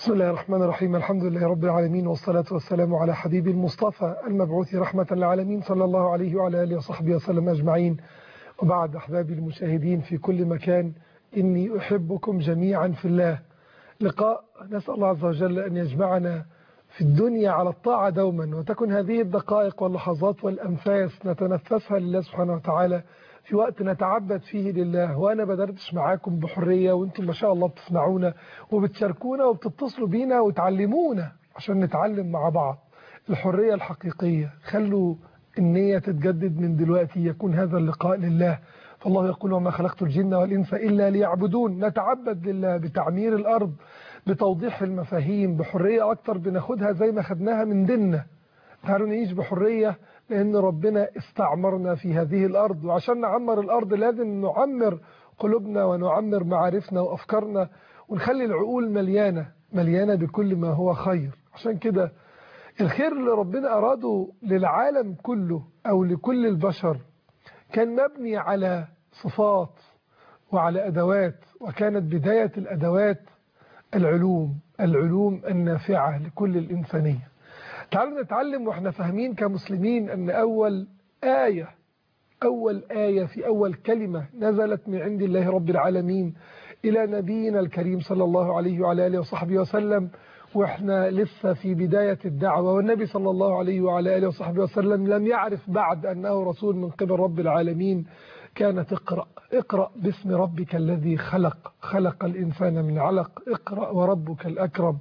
بسم الله الرحمن الرحيم الحمد لله رب العالمين والصلاة والسلام على حبيب المصطفى المبعوث رحمة للعالمين صلى الله عليه وعلى آله وصحبه وسلم أجمعين وبعد أحبابي المشاهدين في كل مكان إني أحبكم جميعا في الله لقاء نسأل الله عز وجل أن يجمعنا في الدنيا على الطاعة دوما وتكن هذه الدقائق واللحظات والأنفاس نتنفسها لله سبحانه وتعالى في وقت نتعبد فيه لله وأنا بدردش معاكم بحرية وانتم ما شاء الله بتسمعونا وبتشاركونا وبتتصلوا بينا وتعلمونا عشان نتعلم مع بعض الحرية الحقيقية خلوا النية تتجدد من دلوقتي يكون هذا اللقاء لله فالله يقول وما خلقت الجن والإنس إلا ليعبدون نتعبد لله بتعمير الأرض بتوضيح المفاهيم بحرية أكتر بناخدها زي ما خدناها من ديننا تعالوا نعيش بحرية لأن ربنا استعمرنا في هذه الأرض وعشان نعمر الأرض لازم نعمر قلوبنا ونعمر معارفنا وأفكارنا ونخلي العقول مليانة مليانة بكل ما هو خير عشان كده الخير اللي ربنا أراده للعالم كله أو لكل البشر كان مبني على صفات وعلى أدوات وكانت بداية الأدوات العلوم العلوم النافعة لكل الإنسانية تعالوا نتعلم واحنا فاهمين كمسلمين أن أول آية أول آية في أول كلمة نزلت من عند الله رب العالمين إلى نبينا الكريم صلى الله عليه وعلى آله وصحبه وسلم واحنا لسه في بداية الدعوة والنبي صلى الله عليه وعلى آله وصحبه وسلم لم يعرف بعد أنه رسول من قبل رب العالمين كانت اقرأ اقرأ باسم ربك الذي خلق خلق الإنسان من علق اقرأ وربك الأكرم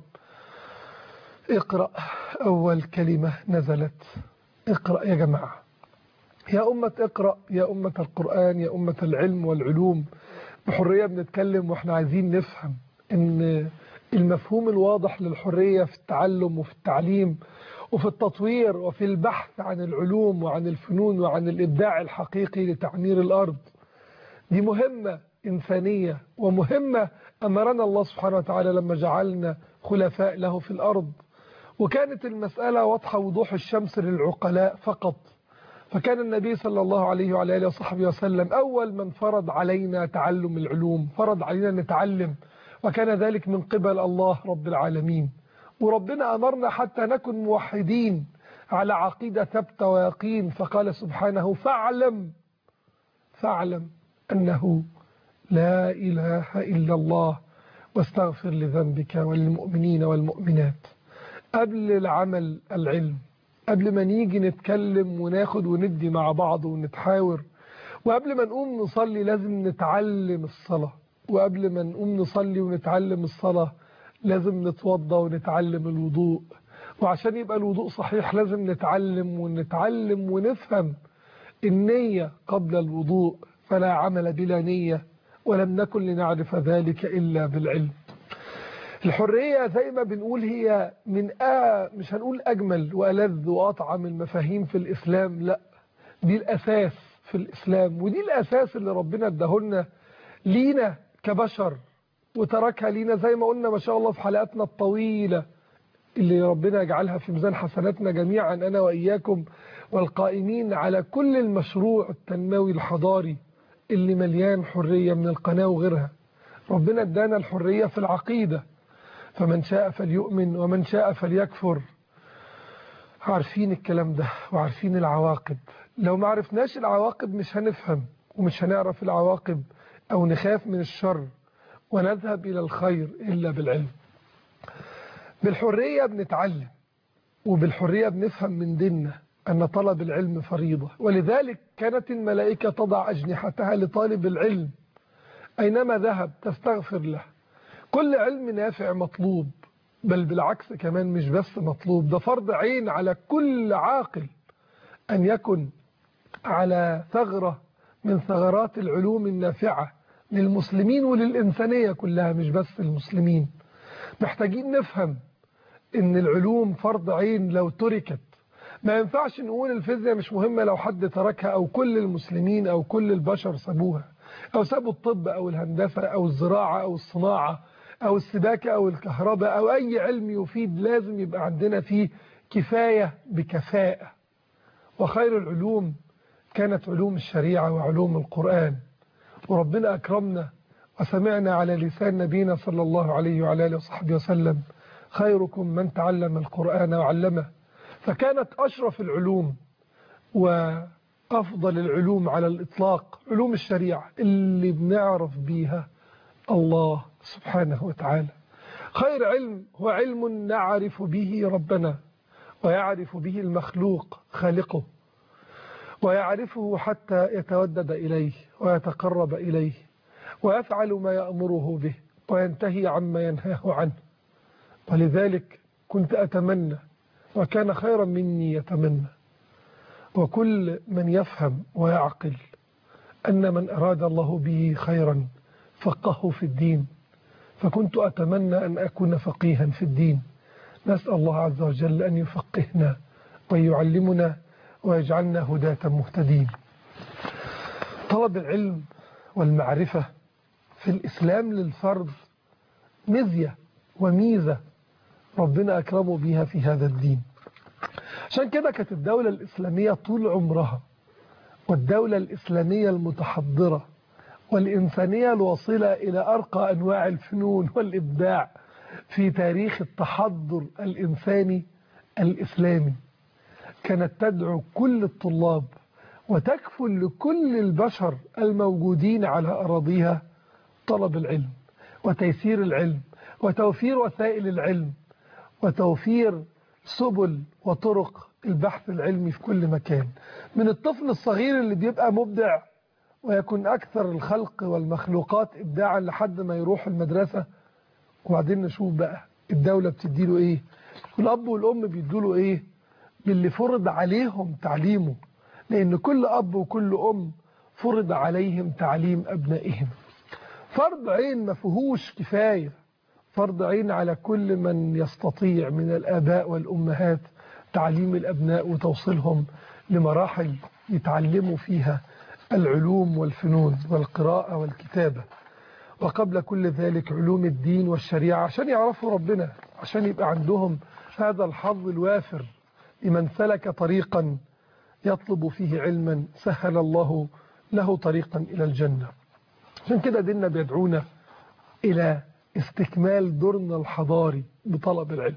اقرأ أول كلمة نزلت اقرأ يا جماعة يا أمة اقرأ يا أمة القرآن يا أمة العلم والعلوم بحرية بنتكلم واحنا عايزين نفهم ان المفهوم الواضح للحرية في التعلم وفي التعليم وفي التطوير وفي البحث عن العلوم وعن الفنون وعن الإبداع الحقيقي لتعمير الأرض دي مهمة إنسانية ومهمة أمرنا الله سبحانه وتعالى لما جعلنا خلفاء له في الأرض وكانت المسألة واضحة وضوح الشمس للعقلاء فقط فكان النبي صلى الله عليه وعلى آله وصحبه وسلم أول من فرض علينا تعلم العلوم فرض علينا نتعلم وكان ذلك من قبل الله رب العالمين وربنا أمرنا حتى نكن موحدين على عقيدة ثبت ويقين فقال سبحانه فاعلم فاعلم أنه لا إله إلا الله واستغفر لذنبك وللمؤمنين والمؤمنات قبل العمل العلم قبل ما نيجي نتكلم وناخد وندي مع بعض ونتحاور وقبل ما نقوم نصلي لازم نتعلم الصلاة وقبل ما نقوم نصلي ونتعلم الصلاة لازم نتوضى ونتعلم الوضوء وعشان يبقى الوضوء صحيح لازم نتعلم ونتعلم ونفهم النية قبل الوضوء فلا عمل بلا نية ولم نكن لنعرف ذلك إلا بالعلم الحرية زي ما بنقول هي من آه مش هنقول أجمل وألذ وأطعم المفاهيم في الإسلام لا دي الأساس في الإسلام ودي الأساس اللي ربنا ادهولنا لينا كبشر وتركها لينا زي ما قلنا ما شاء الله في حلقاتنا الطويلة اللي ربنا يجعلها في ميزان حسناتنا جميعا أنا وإياكم والقائمين على كل المشروع التنموي الحضاري اللي مليان حرية من القناة وغيرها ربنا ادانا الحرية في العقيدة فمن شاء فليؤمن ومن شاء فليكفر عارفين الكلام ده وعارفين العواقب لو ما عرفناش العواقب مش هنفهم ومش هنعرف العواقب أو نخاف من الشر ونذهب إلى الخير إلا بالعلم بالحرية بنتعلم وبالحرية بنفهم من ديننا أن طلب العلم فريضة ولذلك كانت الملائكة تضع أجنحتها لطالب العلم أينما ذهب تستغفر له كل علم نافع مطلوب بل بالعكس كمان مش بس مطلوب ده فرض عين على كل عاقل أن يكن على ثغرة من ثغرات العلوم النافعة للمسلمين وللإنسانية كلها مش بس المسلمين محتاجين نفهم ان العلوم فرض عين لو تركت ما ينفعش نقول الفيزياء مش مهمة لو حد تركها أو كل المسلمين أو كل البشر سابوها أو سابوا الطب أو الهندسة أو الزراعة أو الصناعة أو السباكة أو الكهرباء أو أي علم يفيد لازم يبقى عندنا فيه كفاية بكفاءة وخير العلوم كانت علوم الشريعة وعلوم القرآن وربنا أكرمنا وسمعنا على لسان نبينا صلى الله عليه وعلى آله وصحبه وسلم خيركم من تعلم القرآن وعلمه فكانت أشرف العلوم وأفضل العلوم على الإطلاق علوم الشريعة اللي بنعرف بيها الله سبحانه وتعالى خير علم هو علم نعرف به ربنا ويعرف به المخلوق خالقه ويعرفه حتى يتودد إليه ويتقرب إليه ويفعل ما يأمره به وينتهي عما ينهاه عنه ولذلك كنت أتمنى وكان خيرا مني يتمنى وكل من يفهم ويعقل أن من أراد الله به خيرا فقهه في الدين فكنت أتمنى أن أكون فقيها في الدين نسأل الله عز وجل أن يفقهنا ويعلمنا ويجعلنا هداة مهتدين طلب العلم والمعرفة في الإسلام للفرد مزية وميزة ربنا أكرمه بها في هذا الدين عشان كده كانت الدولة الإسلامية طول عمرها والدولة الإسلامية المتحضرة والإنسانية الواصلة إلى أرقى أنواع الفنون والإبداع في تاريخ التحضر الإنساني الإسلامي كانت تدعو كل الطلاب وتكفل لكل البشر الموجودين على أراضيها طلب العلم وتيسير العلم وتوفير وسائل العلم وتوفير سبل وطرق البحث العلمي في كل مكان من الطفل الصغير اللي بيبقى مبدع ويكون أكثر الخلق والمخلوقات إبداعا لحد ما يروح المدرسة وبعدين نشوف بقى الدولة بتديله إيه والأب والأم بيدوله إيه باللي فرض عليهم تعليمه لأن كل أب وكل أم فرض عليهم تعليم أبنائهم فرض عين ما فيهوش كفاية فرض عين على كل من يستطيع من الآباء والأمهات تعليم الأبناء وتوصيلهم لمراحل يتعلموا فيها العلوم والفنون والقراءة والكتابة وقبل كل ذلك علوم الدين والشريعة عشان يعرفوا ربنا عشان يبقى عندهم هذا الحظ الوافر لمن سلك طريقا يطلب فيه علما سهل الله له طريقا إلى الجنة عشان كده ديننا بيدعونا إلى استكمال دورنا الحضاري بطلب العلم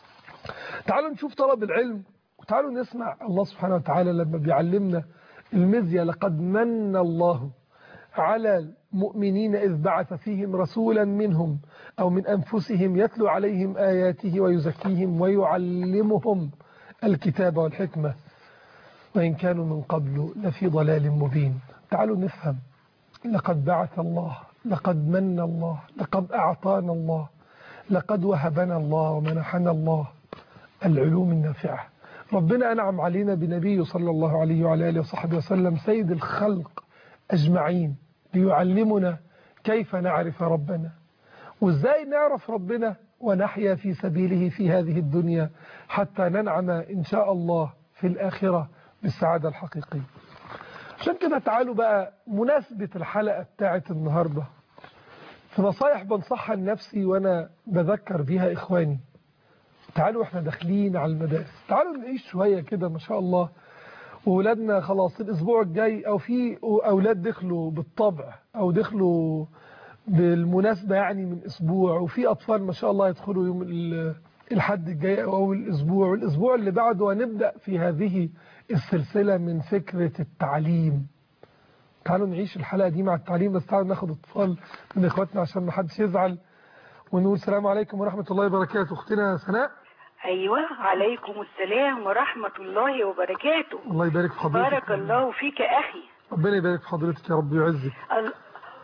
تعالوا نشوف طلب العلم وتعالوا نسمع الله سبحانه وتعالى لما بيعلمنا المزية لقد من الله على المؤمنين إذ بعث فيهم رسولا منهم أو من أنفسهم يتلو عليهم آياته ويزكيهم ويعلمهم الكتاب والحكمة وإن كانوا من قبل لفي ضلال مبين تعالوا نفهم لقد بعث الله لقد من الله لقد أعطانا الله لقد وهبنا الله ومنحنا الله العلوم النافعة ربنا أنعم علينا بنبيه صلى الله عليه وعلى آله وصحبه وسلم سيد الخلق أجمعين ليعلمنا كيف نعرف ربنا وإزاي نعرف ربنا ونحيا في سبيله في هذه الدنيا حتى ننعم إن شاء الله في الآخرة بالسعادة الحقيقية عشان كده تعالوا بقى مناسبة الحلقة بتاعت النهاردة في نصايح بنصحها لنفسي وأنا بذكر بيها إخواني تعالوا احنا داخلين على المدارس تعالوا نعيش شوية كده ما شاء الله وولادنا خلاص الأسبوع الجاي أو في أولاد دخلوا بالطبع أو دخلوا بالمناسبة يعني من أسبوع وفي أطفال ما شاء الله يدخلوا يوم الحد الجاي أو أول الأسبوع والأسبوع اللي بعده هنبدأ في هذه السلسلة من فكرة التعليم تعالوا نعيش الحلقة دي مع التعليم بس تعالوا ناخد اتصال من إخواتنا عشان ما حدش يزعل ونقول السلام عليكم ورحمة الله وبركاته أختنا سناء أيوة عليكم السلام ورحمة الله وبركاته الله يبارك في حضرتك بارك الله فيك يا أخي ربنا يبارك في حضرتك يا رب يعزك ال...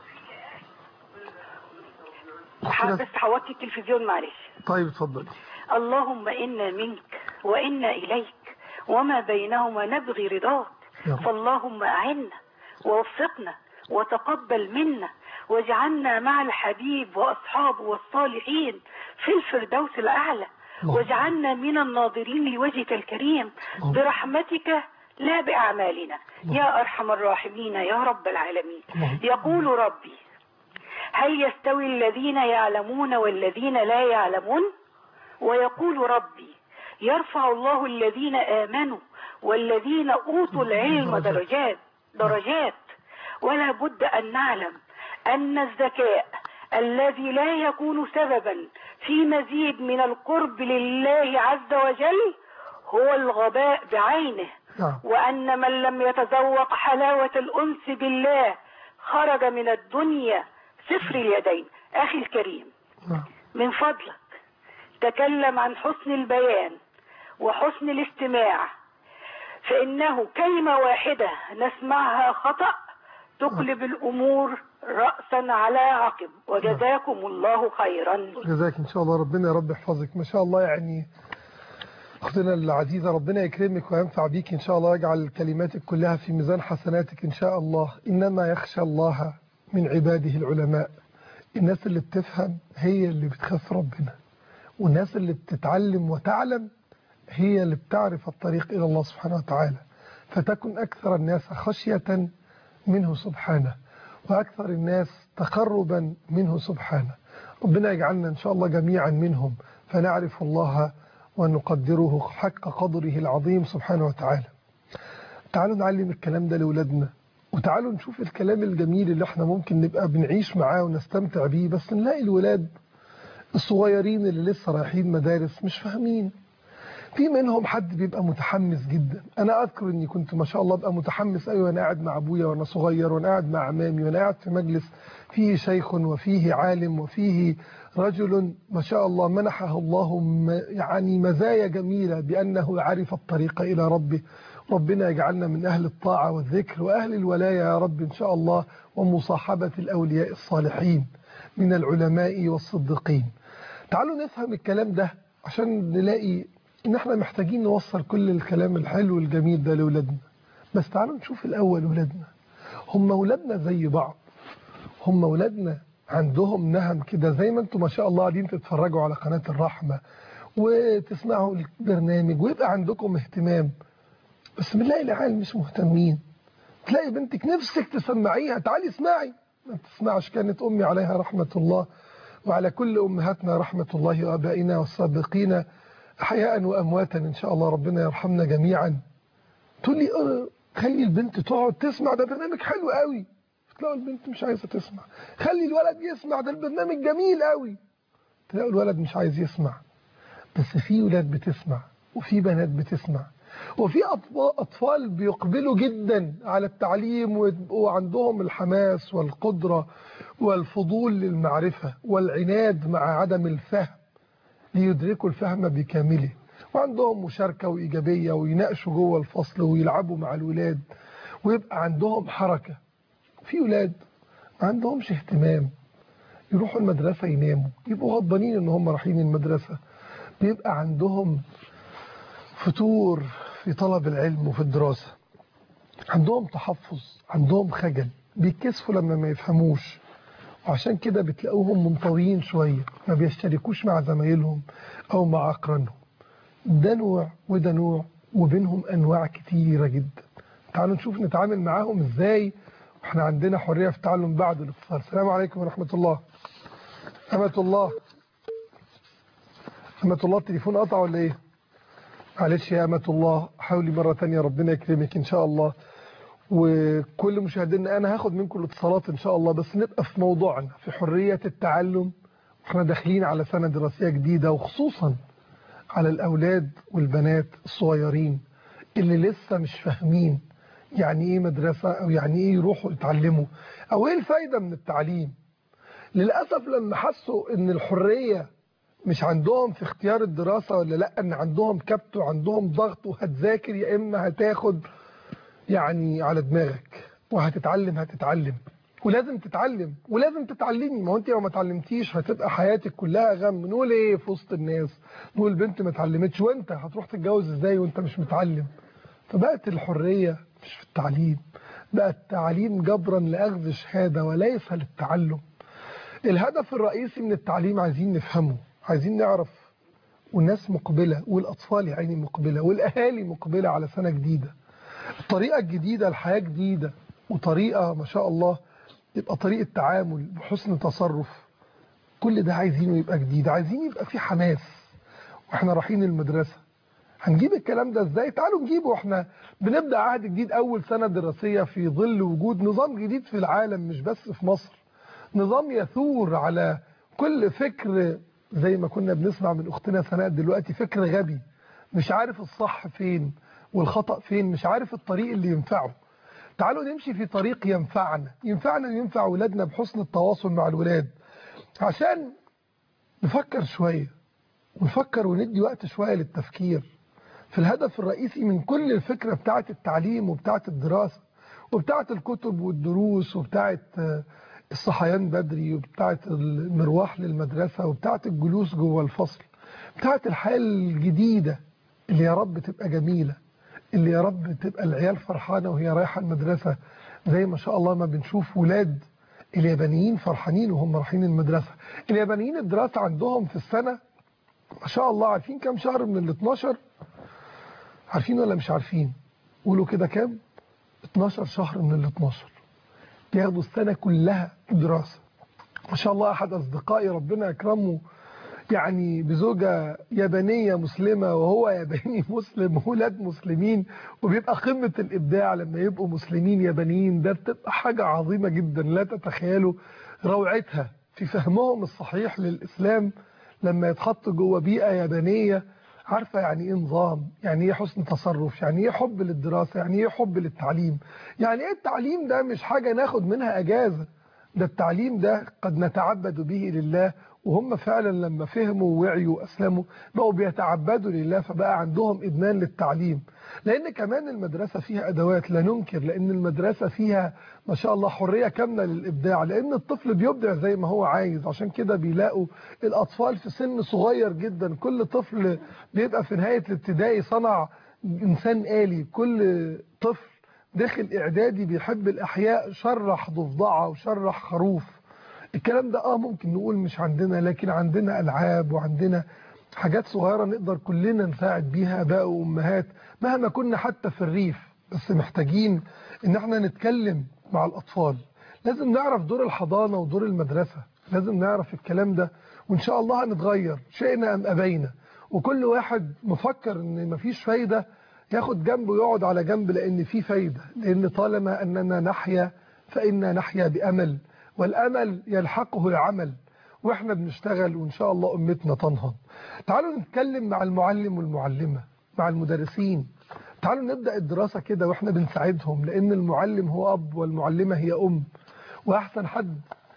بس حوطي التلفزيون معلش طيب اتفضلي اللهم إنا منك وإنا إليك وما بينهما نبغي رضاك فاللهم أعنا ووفقنا وتقبل منا واجعلنا مع الحبيب وأصحابه والصالحين في الفردوس الأعلى واجعلنا من الناظرين لوجهك الكريم برحمتك لا بأعمالنا يا أرحم الراحمين يا رب العالمين يقول ربي هل يستوي الذين يعلمون والذين لا يعلمون ويقول ربي يرفع الله الذين آمنوا والذين أوتوا العلم درجات درجات ولا بد أن نعلم أن الذكاء الذي لا يكون سببا في مزيد من القرب لله عز وجل هو الغباء بعينه نعم وأن من لم يتذوق حلاوة الأنس بالله خرج من الدنيا صفر اليدين أخي الكريم نعم من فضلك تكلم عن حسن البيان وحسن الاستماع فإنه كلمة واحدة نسمعها خطأ تقلب الأمور رأسا على عقب وجزاكم الله خيرا جزاك ان شاء الله ربنا يا رب يحفظك ما شاء الله يعني اختنا العزيزة ربنا يكرمك وينفع بيك ان شاء الله يجعل كلماتك كلها في ميزان حسناتك ان شاء الله انما يخشى الله من عباده العلماء الناس اللي بتفهم هي اللي بتخاف ربنا والناس اللي بتتعلم وتعلم هي اللي بتعرف الطريق إلى الله سبحانه وتعالى فتكن أكثر الناس خشية منه سبحانه وأكثر الناس تقربا منه سبحانه ربنا يجعلنا إن شاء الله جميعا منهم فنعرف الله ونقدره حق قدره العظيم سبحانه وتعالى تعالوا نعلم الكلام ده لأولادنا وتعالوا نشوف الكلام الجميل اللي احنا ممكن نبقى بنعيش معاه ونستمتع بيه بس نلاقي الولاد الصغيرين اللي لسه رايحين مدارس مش فاهمين في منهم حد بيبقى متحمس جدا انا اذكر اني كنت ما شاء الله ابقى متحمس ايوه وانا قاعد مع ابويا وانا صغير وانا قاعد مع عمامي وانا قاعد في مجلس فيه شيخ وفيه عالم وفيه رجل ما شاء الله منحه الله م- يعني مزايا جميلة بأنه عرف الطريق إلى ربه ربنا يجعلنا من أهل الطاعة والذكر وأهل الولاية يا رب إن شاء الله ومصاحبة الأولياء الصالحين من العلماء والصديقين تعالوا نفهم الكلام ده عشان نلاقي ان احنا محتاجين نوصل كل الكلام الحلو الجميل ده لاولادنا بس تعالوا نشوف الاول ولادنا هم ولادنا زي بعض هم ولادنا عندهم نهم كده زي ما انتم ما شاء الله قاعدين تتفرجوا على قناة الرحمة وتسمعوا البرنامج ويبقى عندكم اهتمام بس بنلاقي العيال مش مهتمين تلاقي بنتك نفسك تسمعيها تعالي اسمعي ما تسمعش كانت امي عليها رحمة الله وعلى كل امهاتنا رحمة الله وابائنا والسابقين احياء وامواتا ان شاء الله ربنا يرحمنا جميعا تقول لي اه خلي البنت تقعد تسمع ده برنامج حلو قوي تلاقوا البنت مش عايزه تسمع خلي الولد يسمع ده البرنامج جميل قوي تلاقوا الولد مش عايز يسمع بس في ولاد بتسمع وفي بنات بتسمع وفي أطفال- أطفال بيقبلوا جدا على التعليم ويبقوا عندهم الحماس والقدرة والفضول للمعرفة والعناد مع عدم الفهم ليدركوا الفهم بكامله وعندهم مشاركة وإيجابية ويناقشوا جوه الفصل ويلعبوا مع الولاد ويبقى عندهم حركة في ولاد ما عندهمش اهتمام يروحوا المدرسة يناموا يبقوا غضبانين ان هم رايحين المدرسة بيبقى عندهم فتور في طلب العلم وفي الدراسة عندهم تحفظ عندهم خجل بيتكسفوا لما ما يفهموش وعشان كده بتلاقوهم منطويين شوية ما بيشتركوش مع زمايلهم أو مع أقرانهم ده نوع وده نوع وبينهم أنواع كتيرة جدا تعالوا نشوف نتعامل معاهم إزاي واحنا عندنا حرية في التعلم بعد الاتصال السلام عليكم ورحمة الله أمة الله أمة الله التليفون قطع ولا إيه معلش يا أمة الله حاولي مرة تانية ربنا يكرمك إن شاء الله وكل مشاهدينا أنا هاخد منكم الاتصالات إن شاء الله بس نبقى في موضوعنا في حرية التعلم واحنا داخلين على سنة دراسية جديدة وخصوصا على الأولاد والبنات الصغيرين اللي لسه مش فاهمين يعني إيه مدرسة أو يعني إيه يروحوا يتعلموا أو إيه الفايدة من التعليم للأسف لما حسوا إن الحرية مش عندهم في اختيار الدراسة ولا لا ان عندهم كبت وعندهم ضغط وهتذاكر يا اما هتاخد يعني على دماغك وهتتعلم هتتعلم ولازم تتعلم ولازم تتعلمي ما هو انت لو ما اتعلمتيش هتبقى حياتك كلها غم نقول ايه في وسط الناس نقول البنت ما اتعلمتش وانت هتروح تتجوز ازاي وانت مش متعلم فبقت الحرية مش في التعليم بقى التعليم جبرا لاخذ شهادة وليس للتعلم الهدف الرئيسي من التعليم عايزين نفهمه عايزين نعرف والناس مقبلة والأطفال يا عيني مقبلة والأهالي مقبلة على سنة جديدة الطريقة الجديدة الحياة جديدة وطريقة ما شاء الله يبقى طريقة تعامل بحسن تصرف كل ده عايزينه يبقى جديد عايزين يبقى في حماس واحنا رايحين المدرسة هنجيب الكلام ده ازاي تعالوا نجيبه واحنا بنبدأ عهد جديد أول سنة دراسية في ظل وجود نظام جديد في العالم مش بس في مصر نظام يثور على كل فكر زي ما كنا بنسمع من أختنا سناء دلوقتي فكر غبي مش عارف الصح فين والخطأ فين مش عارف الطريق اللي ينفعه تعالوا نمشي في طريق ينفعنا ينفعنا وينفع ولادنا بحسن التواصل مع الولاد عشان نفكر شوية ونفكر وندي وقت شوية للتفكير في الهدف الرئيسي من كل الفكرة بتاعة التعليم وبتاعة الدراسة وبتاعة الكتب والدروس وبتاعة الصحيان بدري وبتاعة المرواح للمدرسة وبتاعة الجلوس جوه الفصل بتاعة الحياة الجديدة اللي يا رب تبقى جميلة اللي يا رب تبقى العيال فرحانة وهي رايحة المدرسة زي ما شاء الله ما بنشوف ولاد اليابانيين فرحانين وهم رايحين المدرسة اليابانيين الدراسة عندهم في السنة ما شاء الله عارفين كام شهر من ال 12 عارفين ولا مش عارفين قولوا كده كام 12 شهر من ال 12 بياخدوا السنة كلها دراسة ما شاء الله أحد أصدقائي ربنا أكرمه يعني بزوجة يابانية مسلمة وهو ياباني مسلم وولاد مسلمين وبيبقى قمة الإبداع لما يبقوا مسلمين يابانيين ده بتبقى حاجة عظيمة جدا لا تتخيلوا روعتها في فهمهم الصحيح للإسلام لما يتحط جوه بيئة يابانية عارفة يعني ايه نظام يعني ايه حسن تصرف يعني ايه حب للدراسة يعني ايه حب للتعليم يعني ايه التعليم ده مش حاجة ناخد منها اجازة ده التعليم ده قد نتعبد به لله وهم فعلا لما فهموا ووعيوا واسلموا بقوا بيتعبدوا لله فبقى عندهم ادمان للتعليم لان كمان المدرسة فيها ادوات لا ننكر لان المدرسة فيها ما شاء الله حرية كاملة للابداع لان الطفل بيبدع زي ما هو عايز عشان كده بيلاقوا الاطفال في سن صغير جدا كل طفل بيبقى في نهاية الابتدائي صنع انسان آلي كل طفل داخل اعدادي بيحب الاحياء شرح ضفدعة وشرح خروف الكلام ده اه ممكن نقول مش عندنا لكن عندنا العاب وعندنا حاجات صغيرة نقدر كلنا نساعد بيها اباء وامهات مهما كنا حتى في الريف بس محتاجين ان احنا نتكلم مع الاطفال لازم نعرف دور الحضانة ودور المدرسة لازم نعرف الكلام ده وان شاء الله هنتغير شئنا ام ابينا وكل واحد مفكر ان مفيش فايدة ياخد جنب ويقعد على جنب لان في فايدة لان طالما اننا نحيا فإنا نحيا بأمل والأمل يلحقه العمل واحنا بنشتغل وان شاء الله امتنا تنهض تعالوا نتكلم مع المعلم والمعلمة مع المدرسين تعالوا نبدأ الدراسة كده واحنا بنساعدهم لان المعلم هو اب والمعلمة هي ام واحسن حد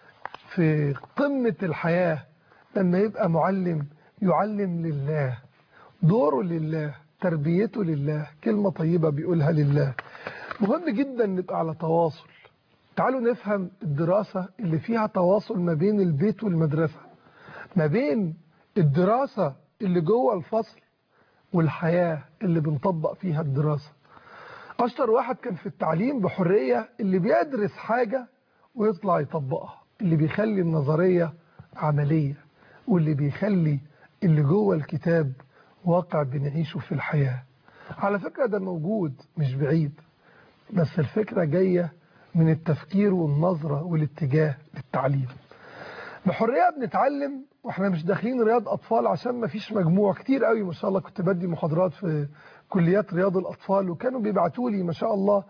في قمة الحياة لما يبقى معلم يعلم لله دوره لله تربيته لله كلمة طيبة بيقولها لله مهم جدا نبقى على تواصل تعالوا نفهم الدراسة اللي فيها تواصل ما بين البيت والمدرسة ما بين الدراسة اللي جوه الفصل والحياة اللي بنطبق فيها الدراسة أشطر واحد كان في التعليم بحرية اللي بيدرس حاجة ويطلع يطبقها اللي بيخلي النظرية عملية واللي بيخلي اللي جوه الكتاب واقع بنعيشه في الحياة على فكرة ده موجود مش بعيد بس الفكرة جاية من التفكير والنظرة والاتجاه للتعليم بحرية بنتعلم واحنا مش داخلين رياض أطفال عشان ما فيش مجموع كتير قوي ما شاء الله كنت بدي محاضرات في كليات رياض الأطفال وكانوا بيبعتوا لي ما شاء الله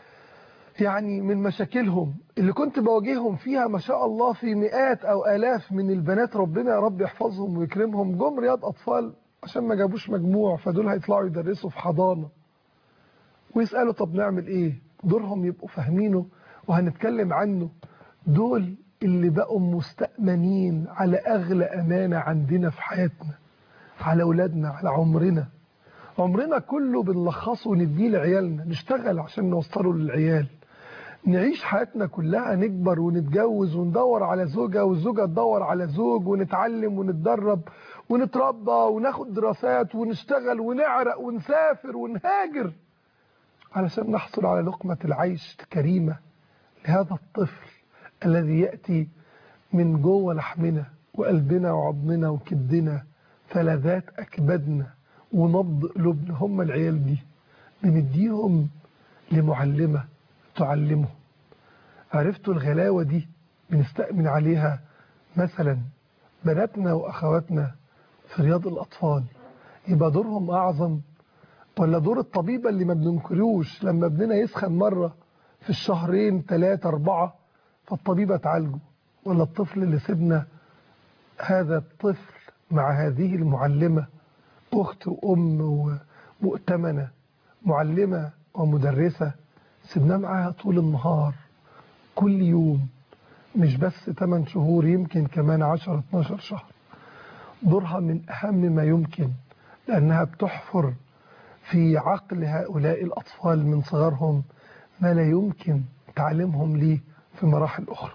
يعني من مشاكلهم اللي كنت بواجههم فيها ما شاء الله في مئات أو آلاف من البنات ربنا يا رب يحفظهم ويكرمهم جم رياض أطفال عشان ما جابوش مجموع فدول هيطلعوا يدرسوا في حضانة ويسألوا طب نعمل ايه دورهم يبقوا فاهمينه وهنتكلم عنه دول اللي بقوا مستأمنين على أغلى أمانة عندنا في حياتنا على أولادنا على عمرنا عمرنا كله بنلخصه ونديه لعيالنا نشتغل عشان نوصله للعيال نعيش حياتنا كلها نكبر ونتجوز وندور على زوجة والزوجة تدور على زوج ونتعلم ونتدرب ونتربى وناخد دراسات ونشتغل ونعرق ونسافر ونهاجر علشان نحصل على لقمة العيش الكريمة لهذا الطفل الذي يأتي من جوه لحمنا وقلبنا وعظمنا وكبدنا فلذات أكبدنا ونبض قلوبنا هم العيال دي بنديهم لمعلمة تعلمهم عرفتوا الغلاوة دي بنستأمن عليها مثلا بناتنا وأخواتنا في رياض الأطفال يبقى دورهم أعظم ولا دور الطبيبة اللي ما بننكروش لما ابننا يسخن مرة في الشهرين ثلاثة أربعة فالطبيبة تعالجه ولا الطفل اللي سيبنا هذا الطفل مع هذه المعلمة أخت وأم ومؤتمنة معلمة ومدرسة سبناه معاها طول النهار كل يوم مش بس 8 شهور يمكن كمان 10 12 شهر دورها من أهم ما يمكن لأنها بتحفر في عقل هؤلاء الأطفال من صغرهم ما لا يمكن تعليمهم ليه في مراحل أخرى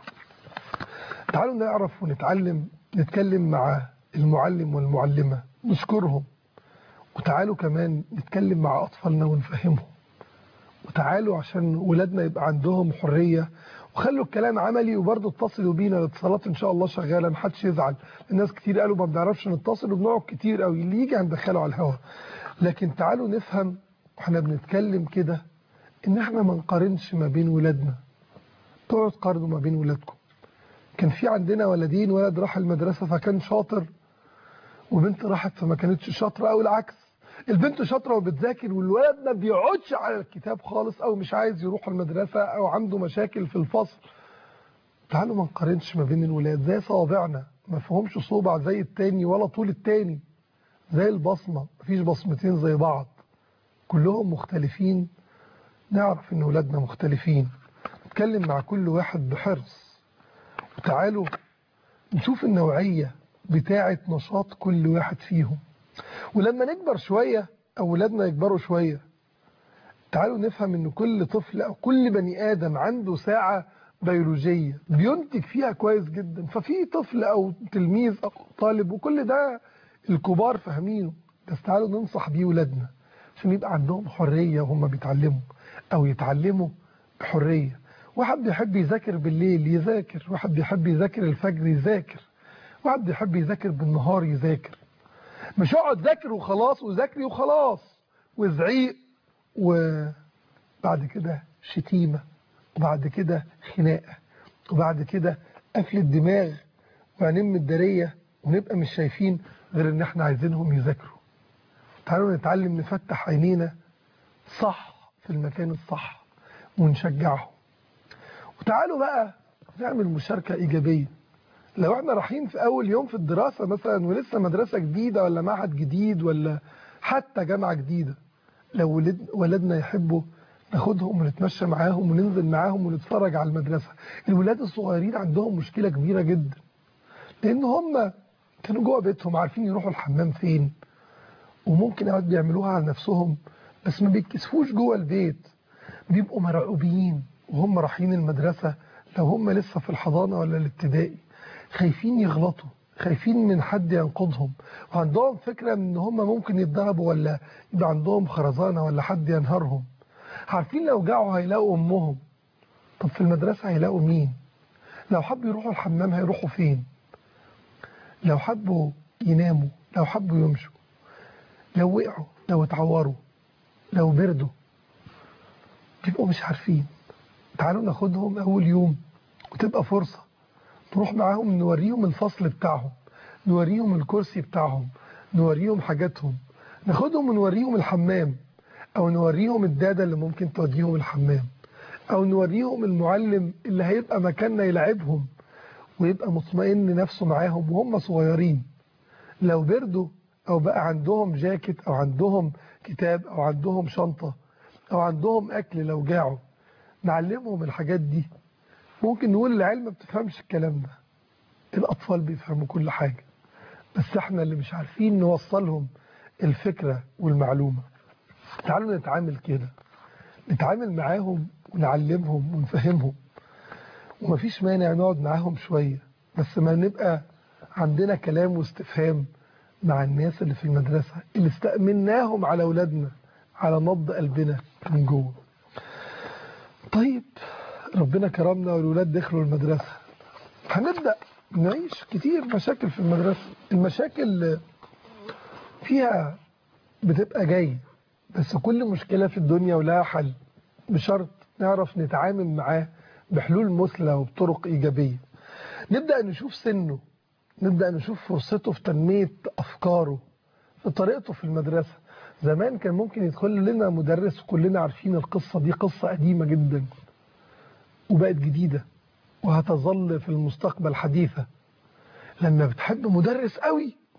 تعالوا نعرف ونتعلم نتكلم مع المعلم والمعلمة نشكرهم وتعالوا كمان نتكلم مع أطفالنا ونفهمهم وتعالوا عشان ولادنا يبقى عندهم حرية وخلوا الكلام عملي وبرضه اتصلوا بينا الاتصالات ان شاء الله شغاله محدش يزعل الناس كتير قالوا ما بنعرفش نتصل وبنقعد كتير قوي اللي يجي هندخله على الهواء لكن تعالوا نفهم واحنا بنتكلم كده ان احنا ما نقارنش ما بين ولادنا تقعد تقارنوا ما بين ولادكم كان في عندنا ولدين ولد راح المدرسه فكان شاطر وبنت راحت فما كانتش شاطره او العكس البنت شاطره وبتذاكر والولد ما بيقعدش على الكتاب خالص او مش عايز يروح المدرسه او عنده مشاكل في الفصل تعالوا ما نقارنش ما بين الولاد زي صوابعنا ما فيهمش صوبع زي التاني ولا طول التاني زي البصمه مفيش بصمتين زي بعض كلهم مختلفين نعرف ان ولادنا مختلفين نتكلم مع كل واحد بحرص وتعالوا نشوف النوعيه بتاعه نشاط كل واحد فيهم ولما نكبر شوية أو ولادنا يكبروا شوية تعالوا نفهم أن كل طفل أو كل بني آدم عنده ساعة بيولوجية بينتج فيها كويس جدا ففي طفل أو تلميذ أو طالب وكل ده الكبار فاهمينه بس تعالوا ننصح بيه ولادنا عشان يبقى عندهم حرية وهم بيتعلموا أو يتعلموا بحرية واحد بيحب يذاكر بالليل يذاكر واحد بيحب يذاكر الفجر يذاكر واحد بيحب يذاكر بالنهار يذاكر مش اقعد ذاكر وخلاص وذاكري وخلاص وزعيق وبعد كده شتيمة وبعد كده خناقة وبعد كده قفل الدماغ وعينين متدارية ونبقى مش شايفين غير ان احنا عايزينهم يذاكروا تعالوا نتعلم نفتح عينينا صح في المكان الصح ونشجعهم وتعالوا بقى نعمل مشاركة إيجابية لو احنا رايحين في اول يوم في الدراسه مثلا ولسه مدرسه جديده ولا معهد جديد ولا حتى جامعه جديده لو ولد ولادنا يحبوا ناخدهم ونتمشى معاهم وننزل معاهم ونتفرج على المدرسه الولاد الصغيرين عندهم مشكله كبيره جدا لان هم كانوا جوه بيتهم عارفين يروحوا الحمام فين وممكن اوقات بيعملوها على نفسهم بس ما بيتكسفوش جوه البيت بيبقوا مرعوبين وهم رايحين المدرسه لو هم لسه في الحضانه ولا الابتدائي خايفين يغلطوا خايفين من حد ينقضهم وعندهم فكرة ان هم ممكن يتضربوا ولا يبقى عندهم خرزانة ولا حد ينهرهم عارفين لو جاعوا هيلاقوا امهم طب في المدرسة هيلاقوا مين لو حبوا يروحوا الحمام هيروحوا فين لو حبوا يناموا لو حبوا يمشوا لو وقعوا لو اتعوروا لو بردوا بيبقوا مش عارفين تعالوا ناخدهم اول يوم وتبقى فرصة نروح معاهم نوريهم الفصل بتاعهم نوريهم الكرسي بتاعهم نوريهم حاجاتهم ناخدهم ونوريهم الحمام او نوريهم الدادة اللي ممكن توديهم الحمام او نوريهم المعلم اللي هيبقى مكاننا يلعبهم ويبقى مطمئن نفسه معاهم وهم صغيرين لو بردوا او بقى عندهم جاكيت او عندهم كتاب او عندهم شنطة او عندهم اكل لو جاعوا نعلمهم الحاجات دي ممكن نقول العلم ما بتفهمش الكلام ده الأطفال بيفهموا كل حاجة بس احنا اللي مش عارفين نوصلهم الفكرة والمعلومة تعالوا نتعامل كده نتعامل معاهم ونعلمهم ونفهمهم ومفيش مانع نقعد معاهم شوية بس ما نبقى عندنا كلام واستفهام مع الناس اللي في المدرسة اللي استأمناهم على أولادنا على نبض قلبنا من جوه طيب ربنا كرمنا والولاد دخلوا المدرسة هنبدأ نعيش كتير مشاكل في المدرسة المشاكل فيها بتبقى جاي بس كل مشكلة في الدنيا ولها حل بشرط نعرف نتعامل معاه بحلول مثلى وبطرق إيجابية نبدأ نشوف سنه نبدأ نشوف فرصته في تنمية أفكاره في طريقته في المدرسة زمان كان ممكن يدخل لنا مدرس كلنا عارفين القصة دي قصة قديمة جدا وبقت جديدة وهتظل في المستقبل حديثة لما بتحب مدرس قوي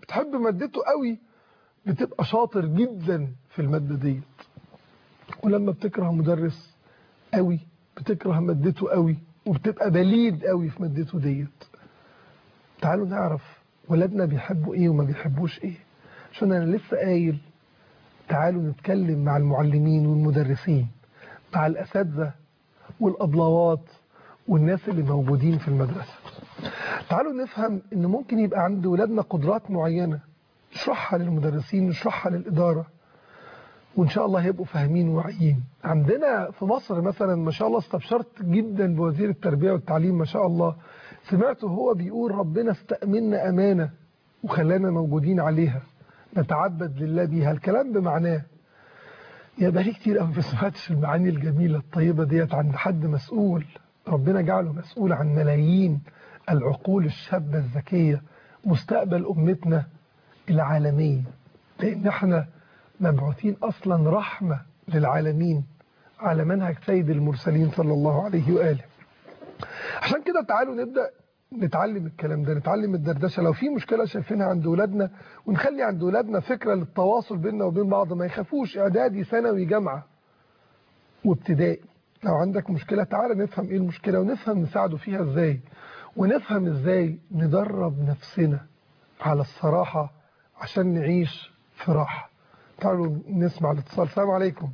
بتحب مادته قوي بتبقى شاطر جدا في المادة ديت ولما بتكره مدرس قوي بتكره مادته قوي وبتبقى بليد قوي في مادته ديت تعالوا نعرف ولادنا بيحبوا ايه وما بيحبوش ايه عشان انا لسه قايل تعالوا نتكلم مع المعلمين والمدرسين مع الاساتذه والابلوات والناس اللي موجودين في المدرسه تعالوا نفهم ان ممكن يبقى عند ولادنا قدرات معينه نشرحها للمدرسين نشرحها للاداره وان شاء الله هيبقوا فاهمين وواعيين عندنا في مصر مثلا ما شاء الله استبشرت جدا بوزير التربيه والتعليم ما شاء الله سمعته هو بيقول ربنا استأمنا امانه وخلانا موجودين عليها نتعبد لله بيها الكلام بمعناه يا بقالي كتير قوي ما سمعتش المعاني الجميله الطيبه ديت عند حد مسؤول ربنا جعله مسؤول عن ملايين العقول الشابه الذكيه مستقبل امتنا العالميه لان احنا مبعوثين اصلا رحمه للعالمين على منهج سيد المرسلين صلى الله عليه واله عشان كده تعالوا نبدا نتعلم الكلام ده نتعلم الدردشه لو في مشكله شايفينها عند ولادنا ونخلي عند ولادنا فكره للتواصل بيننا وبين بعض ما يخافوش اعدادي ثانوي جامعه وابتدائي لو عندك مشكله تعالى نفهم ايه المشكله ونفهم نساعده فيها ازاي ونفهم ازاي ندرب نفسنا على الصراحه عشان نعيش في راحه تعالوا نسمع الاتصال السلام عليكم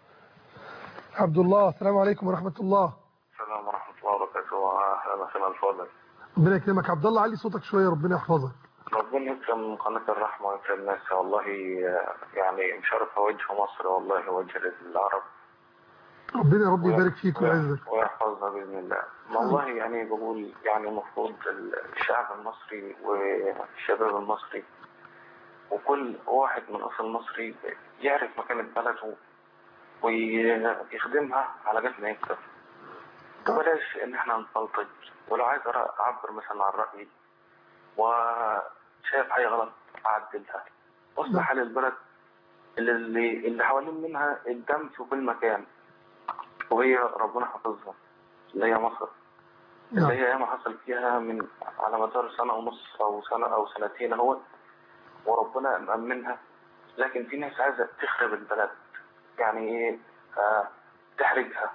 عبد الله السلام عليكم ورحمه الله السلام ورحمة الله وبركاته أهلا وسهلا الفاضل ربنا يكرمك عبد الله علي صوتك شويه ربنا يحفظك ربنا يكرم قناة الرحمة ويكرم الناس والله يعني مشرفة وجه مصر والله وجه العرب ربنا يا رب يبارك فيك ويعزك ويحفظها بإذن الله والله يعني بقول يعني المفروض الشعب المصري والشباب المصري وكل واحد من أصل مصري يعرف مكانة بلده ويخدمها على قد ما يقدر وبلاش ان احنا نفلطج ولو عايز اعبر مثلا عن رايي وشايف حاجه غلط اعدلها واصلح حال البلد اللي اللي حوالين منها الدم في كل مكان وهي ربنا حافظها اللي هي مصر اللي هي ياما حصل فيها من على مدار سنه ونص او سنه او سنتين اهو وربنا مأمنها لكن في ناس عايزه تخرب البلد يعني ايه آه تحرجها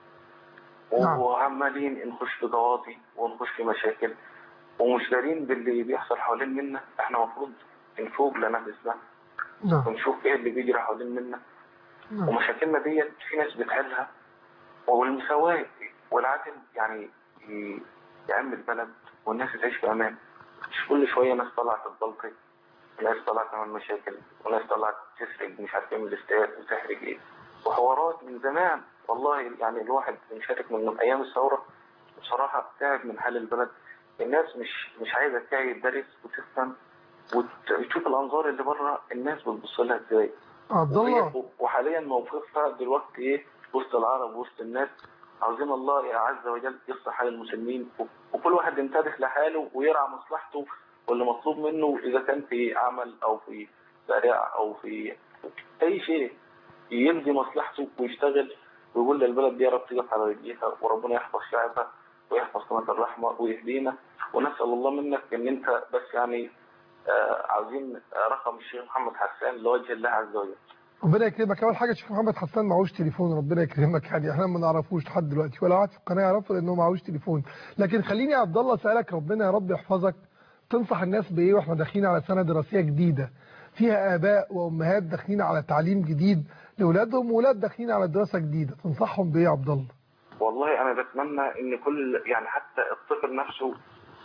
وعمالين نخش في قواضي ونخش في مشاكل ومش دارين باللي بيحصل حوالين منا احنا المفروض نفوق لنفسنا نعم ونشوف ايه اللي بيجري حوالين منا نعم ومشاكلنا ديت في ناس بتحلها والمساواة والعدل يعني ي- يعم البلد والناس تعيش في امان مش كل شوية ناس طلعت تتبلطج وناس طلعت تعمل مشاكل وناس طلعت تسرق مش عارف تعمل استاد وتحرج ايه وحوارات من زمان والله يعني الواحد مشارك من ايام الثوره بصراحه تعب من حال البلد الناس مش مش عايزه تعي تدرس وتفهم وت- وتشوف الانظار اللي بره الناس بتبص لها ازاي عبد وهي- الله وحاليا موقفها دلوقتي ايه وسط العرب وسط الناس عاوزين الله عز وجل يصلح حال المسلمين و- وكل واحد ينتبه لحاله ويرعى مصلحته واللي مطلوب منه اذا كان في عمل او في زرع او في اي شيء يمضي مصلحته ويشتغل ويقول للبلد دي يا رب تقف على رجليها وربنا يحفظ شعبها ويحفظ قناة الرحمة ويهدينا ونسأل الله منك ان انت بس يعني آه عاوزين آه، رقم الشيخ محمد حسان لوجه الله عز وجل ربنا يكرمك اول حاجه الشيخ محمد حسان معهوش تليفون ربنا يكرمك يعني احنا ما نعرفوش لحد دلوقتي ولا قاعد في القناه يعرفه لانه معهوش تليفون لكن خليني يا عبد الله اسالك ربنا يا رب يحفظك تنصح الناس بايه واحنا داخلين على سنه دراسيه جديده فيها اباء وامهات داخلين على تعليم جديد لاولادهم واولاد داخلين على دراسه جديده تنصحهم بايه يا عبد الله والله انا بتمنى ان كل يعني حتى الطفل نفسه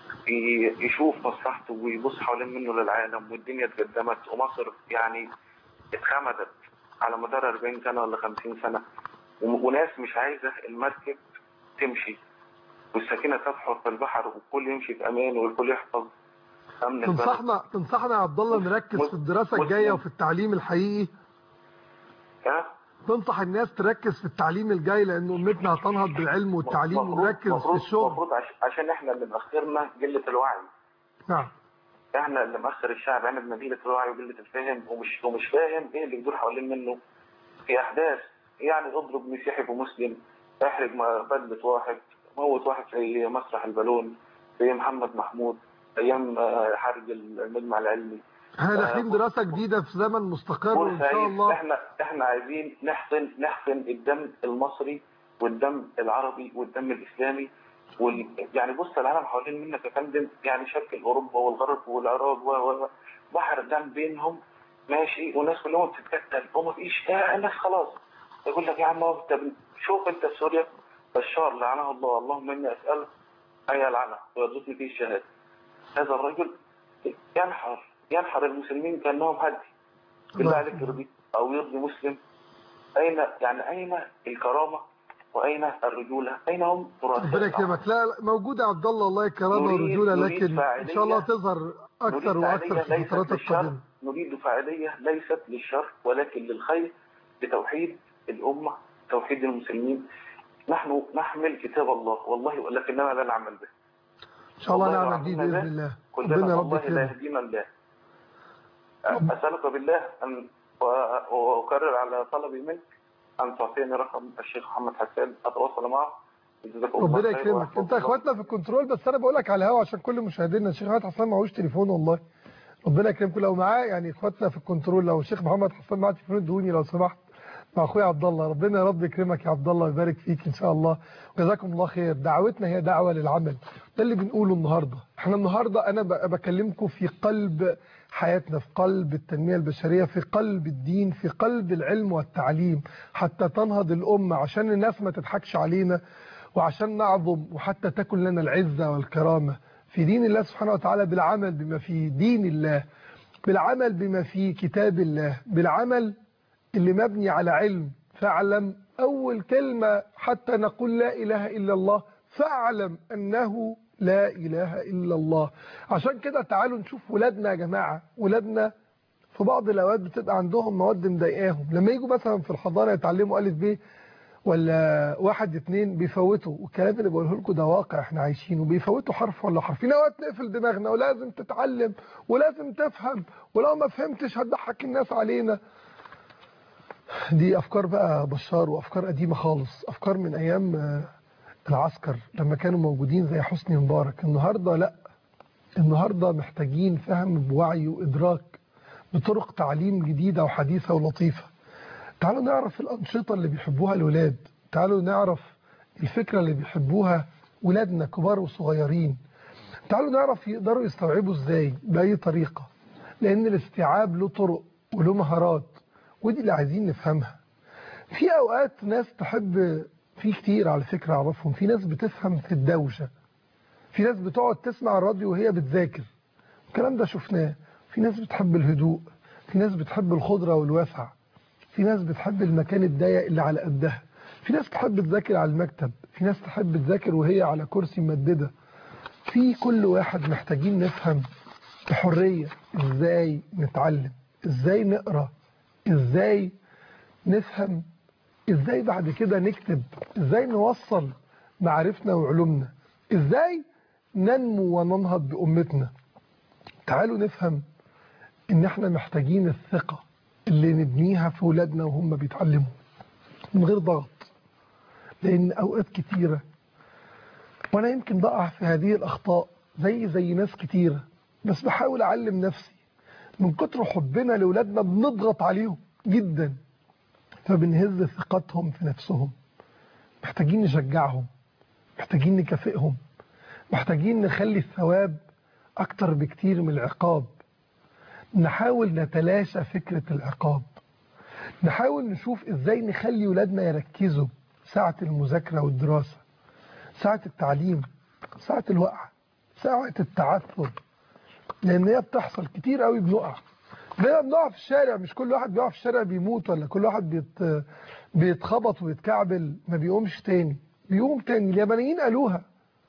ي- يشوف مصلحته ويبص حوالين منه للعالم والدنيا اتقدمت ومصر يعني اتخمدت على مدار 40 سنه ولا 50 سنه و- وناس مش عايزه المركب تمشي والسفينه تبحر في البحر والكل يمشي في امان والكل يحفظ امن البلد تنصحنا تنصحنا يا عبد الله نركز في الدراسه مسلم. الجايه وفي التعليم الحقيقي ها؟ تنصح الناس تركز في التعليم الجاي لان امتنا هتنهض بالعلم والتعليم مفروض- ونركز في مفروض- الشغل مفروض عش- عشان احنا اللي مأخرنا قله الوعي نعم احنا اللي مأخر الشعب احنا بمدينة الوعي وقلة الفهم ومش ومش فاهم ايه اللي بيدور حوالين منه في احداث يعني اضرب مسيحي ومسلم احرج ما- بدلة واحد موت واحد في مسرح البالون في محمد محمود ايام آه، حرج المجمع العلمي احنا داخلين دراسة جديدة في زمن مستقر وإن شاء بورسعيد الله احنا احنا عايزين نحقن نحقن الدم المصري والدم العربي والدم الاسلامي وال... يعني بص العالم حوالين منك يا فندم يعني شرق اوروبا والغرب والعراق و و- بحر دم بينهم ماشي والناس كلهم بتتكتل وما فيش آه الناس خلاص يقول لك يا عم هو انت شوف انت في سوريا بشار لعنه الله اللهم اني اسالك ان يلعنه ويرزقني فيه الشهاده هذا الرجل ينحر ينحر المسلمين كانهم هدي بالله عليك يرضي او يرضي مسلم اين يعني اين الكرامه واين الرجوله اين هم تراث ربنا يكرمك لا لا، موجودة يا عبد الله الله الكرامة نريد- والرجولة نريد لكن إن شاء الله فاعلية. تظهر أكثر نريد وأكثر في فاعلية الفترات ليست للشر القادمة نريد فاعلية ليست للشر ولكن للخير بتوحيد الأمة توحيد المسلمين نحن نحمل كتاب الله والله ولكننا لا نعمل به إن شاء الله والله نعمل لو دي عملنا بإذن ده، الله كلنا ربنا يا رب والله لا يكرمك يهدينا الله أسألك بالله أن و- وأكرر على طلبي منك أن تعطيني رقم الشيخ محمد حسان أتواصل معه جزاكم الله ربنا خير يكرمك ويحفظكم انت الله. اخواتنا في الكنترول بس انا بقول لك على الهوا عشان كل مشاهدينا الشيخ محمد حسان معهوش تليفون والله ربنا يكرمكم لو معاه يعني اخواتنا في الكنترول لو الشيخ محمد حسان معاه تليفون ادوني لو سمحت مع اخويا عبد الله ربنا يا رب يكرمك يا عبد الله ويبارك فيك ان شاء الله وجزاكم الله خير دعوتنا هي دعوه للعمل ده اللي بنقوله النهارده احنا النهارده انا ب- بكلمكم في قلب حياتنا في قلب التنميه البشريه في قلب الدين في قلب العلم والتعليم حتى تنهض الامه عشان الناس ما تضحكش علينا وعشان نعظم وحتى تكن لنا العزة والكرامة في دين الله سبحانه وتعالى بالعمل بما في دين الله بالعمل بما في كتاب الله بالعمل اللي مبني على علم فاعلم أول كلمة حتى نقول لا إله إلا الله فاعلم أنه لا إله إلا الله عشان كده تعالوا نشوف ولادنا يا جماعة ولادنا في بعض الأوقات بتبقى عندهم مواد مضايقاهم لما يجوا مثلا في الحضانة يتعلموا ألف ب ولا واحد اتنين بيفوتوا والكلام اللي بقوله لكم ده واقع احنا عايشينه بيفوتوا حرف ولا حرفين اوقات نقفل دماغنا ولازم تتعلم ولازم تفهم ولو ما فهمتش هتضحك الناس علينا دي افكار بقى بشار وافكار قديمه خالص افكار من ايام آه، العسكر لما كانوا موجودين زي حسني مبارك النهارده لا النهارده محتاجين فهم بوعي وادراك بطرق تعليم جديده وحديثه ولطيفه تعالوا نعرف الأنشطة اللي بيحبوها الولاد تعالوا نعرف الفكرة اللي بيحبوها ولادنا كبار وصغيرين تعالوا نعرف يقدروا يستوعبوا ازاي بأي طريقة لأن الاستيعاب له طرق وله مهارات ودي اللي عايزين نفهمها في أوقات ناس تحب في كتير على فكرة أعرفهم في ناس بتفهم في الدوشة في ناس بتقعد تسمع الراديو وهي بتذاكر الكلام ده شفناه في ناس بتحب الهدوء في ناس بتحب الخضرة والوسع في ناس بتحب المكان الضيق اللي على قدها في ناس تحب تذاكر على المكتب في ناس تحب تذاكر وهي على كرسي ممدده في كل واحد محتاجين نفهم بحرية ازاي نتعلم ازاي نقرا ازاي نفهم ازاي بعد كده نكتب ازاي نوصل معارفنا وعلومنا ازاي ننمو وننهض بأمتنا تعالوا نفهم ان احنا محتاجين الثقة اللي نبنيها في ولادنا وهم بيتعلموا من غير ضغط لان اوقات كتيرة وانا يمكن بقع في هذه الاخطاء زي زي ناس كتيرة بس بحاول اعلم نفسي من كتر حبنا لاولادنا بنضغط عليهم جدا فبنهز ثقتهم في نفسهم محتاجين نشجعهم محتاجين نكافئهم محتاجين نخلي الثواب اكتر بكتير من العقاب نحاول نتلاشى فكرة العقاب نحاول نشوف ازاي نخلي ولادنا يركزوا ساعة المذاكرة والدراسة ساعة التعليم ساعة الوقع ساعة التعثر لان هي بتحصل كتير قوي بنقع دايما بنقع في الشارع مش كل واحد بيقع في الشارع بيموت ولا كل واحد بيت بيتخبط ويتكعبل ما بيقومش تاني بيقوم تاني اليابانيين قالوها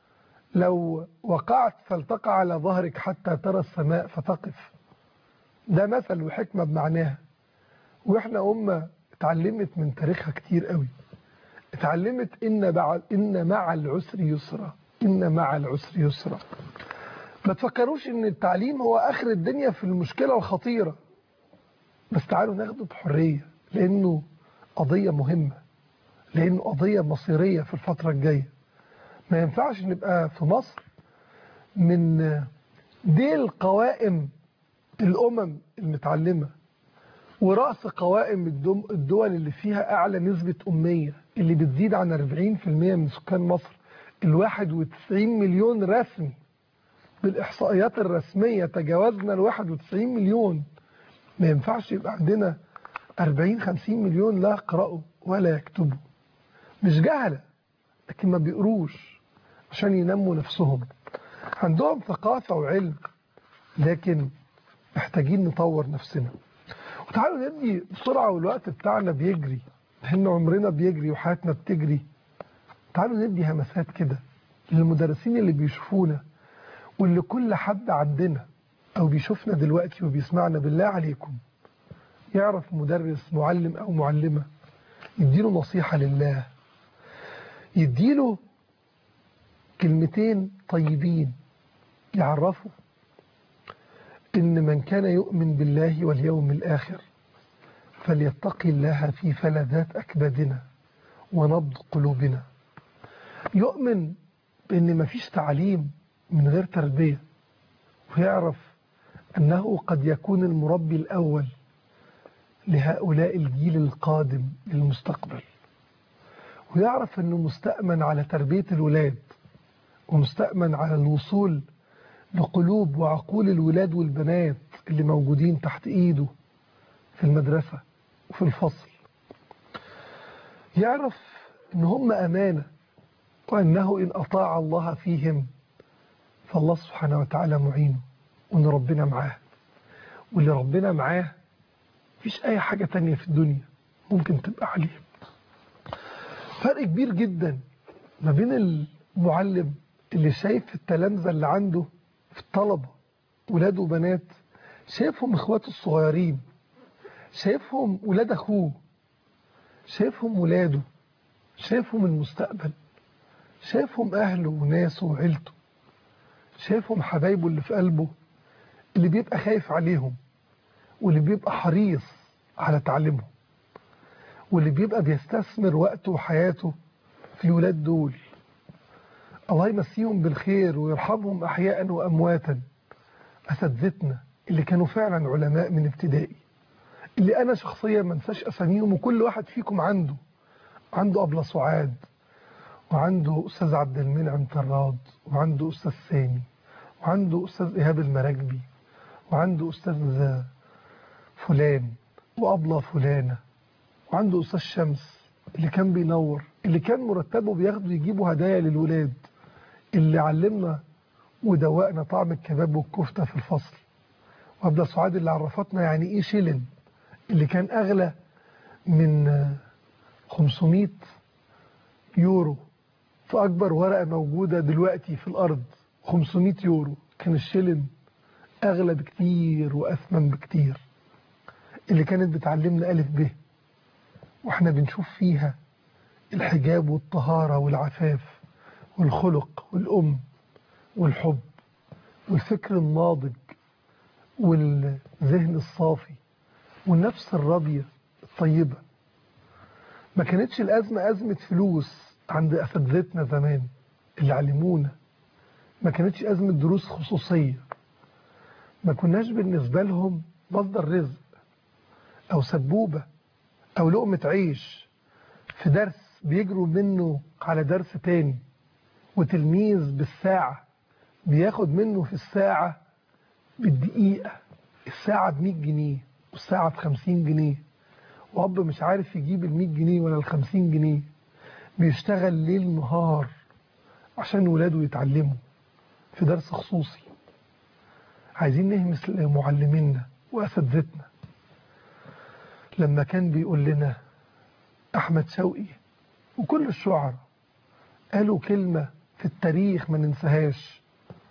لو وقعت فالتقى على ظهرك حتى ترى السماء فتقف ده مثل وحكمة بمعناها واحنا أمة اتعلمت من تاريخها كتير قوي اتعلمت إن, بعد إن مع العسر يسرا إن مع العسر يسرا ما تفكروش إن التعليم هو آخر الدنيا في المشكلة الخطيرة بس تعالوا ناخده بحرية لأنه قضية مهمة لأنه قضية مصيرية في الفترة الجاية ما ينفعش نبقى في مصر من ديل قوائم الأمم المتعلمة ورأس قوائم الدم- الدول اللي فيها أعلى نسبة أمية اللي بتزيد عن 40% من سكان مصر ال 91 مليون رسمي بالإحصائيات الرسمية تجاوزنا ال 91 مليون ما ينفعش يبقى عندنا 40 50 مليون لا يقرأوا ولا يكتبوا مش جهلة لكن ما بيقروش عشان ينموا نفسهم عندهم ثقافة وعلم لكن محتاجين نطور نفسنا وتعالوا ندي بسرعة والوقت بتاعنا بيجري لأن عمرنا بيجري وحياتنا بتجري تعالوا ندي همسات كده للمدرسين اللي بيشوفونا واللي كل حد عندنا أو بيشوفنا دلوقتي وبيسمعنا بالله عليكم يعرف مدرس معلم أو معلمة يديله نصيحة لله يديله كلمتين طيبين يعرفوا إن من كان يؤمن بالله واليوم الآخر فليتقي الله في فلذات أكبادنا ونبض قلوبنا يؤمن بأن مفيش تعليم من غير تربية ويعرف أنه قد يكون المربي الأول لهؤلاء الجيل القادم للمستقبل ويعرف أنه مستأمن على تربية الولاد ومستأمن على الوصول لقلوب وعقول الولاد والبنات اللي موجودين تحت ايده في المدرسة وفي الفصل يعرف ان هم امانة وانه ان اطاع الله فيهم فالله سبحانه وتعالى معينه وان ربنا معاه واللي ربنا معاه مفيش اي حاجة تانية في الدنيا ممكن تبقى عليه فرق كبير جدا ما بين المعلم اللي شايف التلامذة اللي عنده في الطلبة ولاد وبنات شايفهم اخواته الصغيرين شايفهم ولاد اخوه شايفهم ولاده شايفهم المستقبل شايفهم اهله وناسه وعيلته شايفهم حبايبه اللي في قلبه اللي بيبقى خايف عليهم واللي بيبقى حريص على تعليمهم واللي بيبقى بيستثمر وقته وحياته في الولاد دول الله يمسيهم بالخير ويرحمهم أحياء وأمواتا أساتذتنا اللي كانوا فعلا علماء من ابتدائي اللي أنا شخصيا ما انساش أساميهم وكل واحد فيكم عنده عنده أبلة سعاد وعنده أستاذ عبد المنعم طراد وعنده أستاذ سامي وعنده أستاذ إيهاب المراكبي وعنده أستاذ فلان وأبلة فلانة وعنده أستاذ شمس اللي كان بينور اللي كان مرتبه بياخدوا يجيبوا هدايا للولاد اللي علمنا ودوقنا طعم الكباب والكفتة في الفصل وأبدا سعاد اللي عرفتنا يعني إيه شيلن اللي كان أغلى من 500 يورو في أكبر ورقة موجودة دلوقتي في الأرض 500 يورو كان الشيلن أغلى بكتير وأثمن بكتير اللي كانت بتعلمنا ألف به وإحنا بنشوف فيها الحجاب والطهارة والعفاف والخلق والأم والحب والفكر الناضج والذهن الصافي والنفس الراضية الطيبة ما كانتش الأزمة أزمة فلوس عند أساتذتنا زمان اللي علمونا ما كانتش أزمة دروس خصوصية ما كناش بالنسبة لهم مصدر رزق أو سبوبة أو لقمة عيش في درس بيجروا منه على درس تاني وتلميذ بالساعة بياخد منه في الساعة بالدقيقة الساعة ب 100 جنيه والساعة ب 50 جنيه وأب مش عارف يجيب ال 100 جنيه ولا ال 50 جنيه بيشتغل ليل نهار عشان ولاده يتعلموا في درس خصوصي عايزين نهمس لمعلمينا وأساتذتنا لما كان بيقول لنا أحمد شوقي وكل الشعراء قالوا كلمة في التاريخ ما ننساهاش